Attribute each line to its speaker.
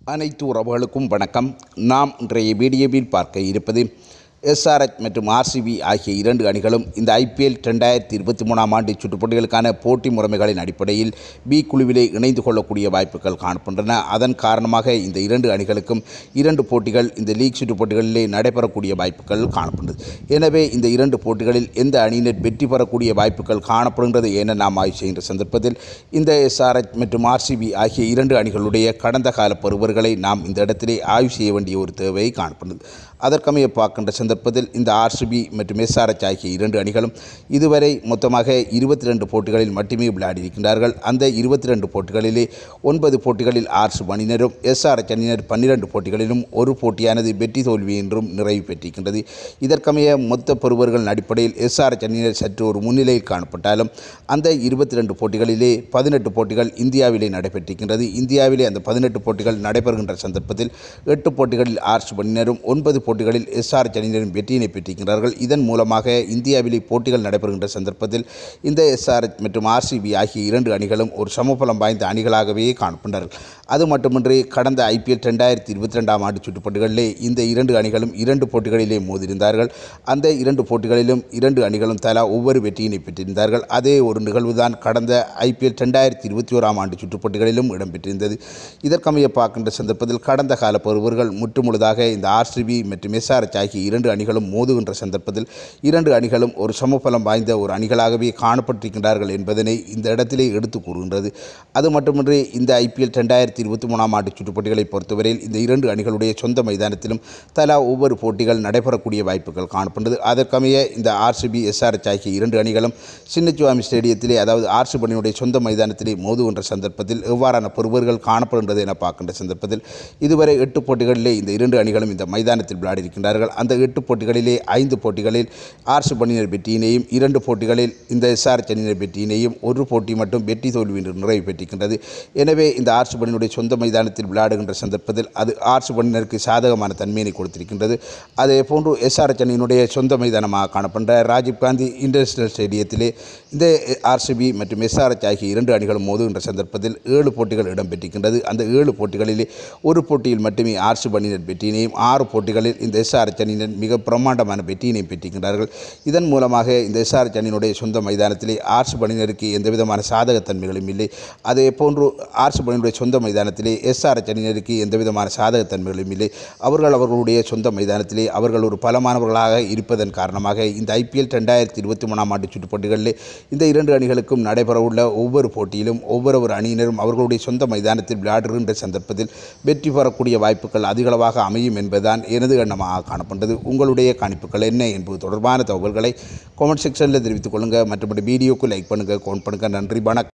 Speaker 1: அனைத்து உறவுகளுக்கும் வணக்கம் நாம் இன்றைய வீடியோவில் பார்க்க இருப்பது எஸ்ஆர்எச் மற்றும் ஆர்சிபி ஆகிய இரண்டு அணிகளும் இந்த ஐபிஎல் ரெண்டாயிரத்தி இருபத்தி மூணாம் ஆண்டு சுற்றுப்போட்டிகளுக்கான போட்டி முறைமைகளின் அடிப்படையில் பி குழுவிலே இணைந்து கொள்ளக்கூடிய வாய்ப்புகள் காணப்படுகின்றன அதன் காரணமாக இந்த இரண்டு அணிகளுக்கும் இரண்டு போட்டிகள் இந்த லீக் சுற்றுப் போட்டிகளிலே நடைபெறக்கூடிய வாய்ப்புகள் காணப்படுகிறது எனவே இந்த இரண்டு போட்டிகளில் எந்த அணியினர் வெற்றி பெறக்கூடிய வாய்ப்புகள் காணப்படுகின்றது என நாம் ஆய்வு செய்கின்ற சந்தர்ப்பத்தில் இந்த எஸ்ஆர்எச் மற்றும் ஆர்சிபி ஆகிய இரண்டு அணிகளுடைய கடந்த கால பருவர்களை நாம் இந்த இடத்திலே ஆய்வு செய்ய வேண்டிய ஒரு தேவை காணப்படுகிறது அதற்கமைய பார்க்கின்ற சந்தர்ப்பத்தில் இந்த ஆர்சிபி மற்றும் எஸ்ஆர்எச் ஆகிய இரண்டு அணிகளும் இதுவரை மொத்தமாக இருபத்தி ரெண்டு போட்டிகளில் மட்டுமே விளையாடியிருக்கின்றார்கள் அந்த இருபத்தி ரெண்டு போட்டிகளிலே ஒன்பது போட்டிகளில் ஆர்சி அணியினரும் எஸ்ஆர்எச் அணியினர் பன்னிரண்டு போட்டிகளிலும் ஒரு போட்டியானது வெற்றி தோல்வி என்றும் நிறைவு பெற்றிருக்கின்றது இதற்கமைய மொத்த பெறுவர்கள் அடிப்படையில் எஸ்ஆர்எச் அணியினர் சற்று ஒரு முன்னிலையில் காணப்பட்டாலும் அந்த இருபத்தி ரெண்டு போட்டிகளிலே பதினெட்டு போட்டிகள் இந்தியாவிலே நடைபெற்றிருக்கின்றது இந்தியாவிலே அந்த பதினெட்டு போட்டிகள் நடைபெறுகின்ற சந்தர்ப்பத்தில் எட்டு போட்டிகளில் ஆர்ஸ் அணியினரும் ஒன்பது போட்டிகளில் எஸ்ஆர் அணியினரும் வெற்றியினை பெற்றிருக்கிறார்கள் இதன் மூலமாக இந்தியாவிலே போட்டிகள் நடைபெறுகின்ற சந்தர்ப்பத்தில் இந்த எஸ்ஆர்எச் மற்றும் ஆர்சிபி ஆகிய இரண்டு அணிகளும் ஒரு சமபலம் வாய்ந்த அணிகளாகவே காணப்படுகிறார்கள் அது மட்டுமின்றி கடந்த ஐபிஎல் ரெண்டாயிரத்தி இருபத்தி ரெண்டாம் ஆண்டு சுற்றுப்போட்டிகளிலே இந்த இரண்டு அணிகளும் இரண்டு போட்டிகளிலே மோதியிருந்தார்கள் அந்த இரண்டு போட்டிகளிலும் இரண்டு அணிகளும் தலா ஒவ்வொரு வெற்றியினை பெற்றிருந்தார்கள் அதே ஒரு நிகழ்வுதான் கடந்த ஐபிஎல் ரெண்டாயிரத்தி இருபத்தி ஓராம் ஆண்டு சுற்றுப்போட்டிகளிலும் இடம்பெற்றிருந்தது இதற்கமைய பார்க்கின்ற சந்தர்ப்பத்தில் கடந்த கால பருவர்கள் முற்றுமுழுதாக இந்த ஆர்சிபி மற்றும் எஸ்ஆர்எச் ஆகிய இரண்டு அணிகளும் மோதுகின்ற சந்தர்ப்பத்தில் இரண்டு அணிகளும் ஒரு சமபலம் வாய்ந்த ஒரு அணிகளாகவே காணப்பட்டிருக்கின்றார்கள் என்பதனை இந்த இடத்திலே எடுத்து கூறுகின்றது அது மட்டுமின்றி இந்த ஐபிஎல் ரெண்டாயிரத்தி இருபத்தி மூணாம் ஆண்டு சுற்றுப்போட்டிகளை பொறுத்தவரையில் இந்த இரண்டு அணிகளுடைய சொந்த மைதானத்திலும் தலா ஒவ்வொரு போட்டிகள் நடைபெறக்கூடிய வாய்ப்புகள் காணப்படுகிறது அதற்கமைய இந்த ஆர்சிபி எஸ்ஆர்எச் ஆகிய இரண்டு அணிகளும் சின்னச்சுவாமி ஸ்டேடியத்திலே அதாவது ஆர்சிபி அணியுடைய சொந்த மைதானத்திலே மோதுகின்ற சந்தர்ப்பத்தில் எவ்வாறான பொறுவர்கள் காணப்படுகின்றது என பார்க்கின்ற சந்தர்ப்பத்தில் இதுவரை எட்டு போட்டிகளிலே இந்த இரண்டு அணிகளும் இந்த மைதானத்தில் விளையாடியிருக்கின்றார்கள் அந்த எட்டு போட்டிகளிலே ஐந்து போட்டிகளில் ஆர்சி அணியினர் வெற்றியினையும் இரண்டு போட்டிகளில் இந்த எஸ்ஆர்எச் அணியினர் வெற்றியினையும் ஒரு போட்டி மட்டும் வெற்றி தோல்வி என்று நிறைவு பெற்றிருக்கின்றது எனவே இந்த ஆர்சி அணியினுடைய சொந்த மைதானத்தில் விளையாடுகின்ற சந்தர்ப்பத்தில் அது ஆர்சி அணியினருக்கு சாதகமான தன்மையினை கொடுத்திருக்கின்றது அதே போன்று எஸ்ஆர்எச் அணியினுடைய சொந்த மைதானமாக காணப்படுற ராஜீவ்காந்தி இன்டர்நேஷனல் ஸ்டேடியத்திலே இந்த ஆர்சிபி மற்றும் எஸ்ஆர்எச் ஆகிய இரண்டு அணிகளும் மோதுகின்ற சந்தர்ப்பத்தில் ஏழு போட்டிகள் இடம்பெற்றிருக்கின்றது அந்த ஏழு போட்டிகளிலே ஒரு போட்டியில் மட்டுமே ஆர்சி அணியினர் வெற்றியினையும் ஆறு போட்டிகளில் இந்த எஸ்ஆர்எச் அணியினர் மிக பிரம்மாண்டமான வெற்றியினையும் பெற்றிருக்கின்றார்கள் இதன் மூலமாக இந்த எஸ்ஆர்எச் அணியினுடைய சொந்த மைதானத்திலே ஆர்சி அணியினருக்கு எந்த விதமான சாதகத்தன்மைகளும் இல்லை அதே போன்று ஆர்சி அணியினுடைய சொந்த மைதானத்திலே எஸ்ஆர்எச் அணியினருக்கு எந்த விதமான சாதகத்தன்மைகளும் இல்லை அவர்கள் அவர்களுடைய சொந்த மைதானத்திலே அவர்கள் ஒரு பலமானவர்களாக இருப்பதன் காரணமாக இந்த ஐபிஎல் ரெண்டாயிரத்தி இருபத்தி மூணாம் ஆண்டு சுற்றுப்போட்டிகளிலே இந்த இரண்டு அணிகளுக்கும் நடைபெறவுள்ள ஒவ்வொரு போட்டியிலும் ஒவ்வொரு ஒரு அணியினரும் அவர்களுடைய சொந்த மைதானத்தில் விளையாடுகின்ற சந்தர்ப்பத்தில் வெற்றி பெறக்கூடிய வாய்ப்புகள் அதிகளவாக அமையும் என்பதுதான் எனது எண்ணமாக காணப்பட்டது உங்களுடைய கணிப்புகள் என்ன என்பது தொடர்பான தகவல்களை கமெண்ட் செக்ஷனில் தெரிவித்துக் கொள்ளுங்கள் மற்றபடி வீடியோக்கு லைக் பண்ணுங்கள் கமெண்ட் பண்ணுங்கள் நன்றி வணக்கம்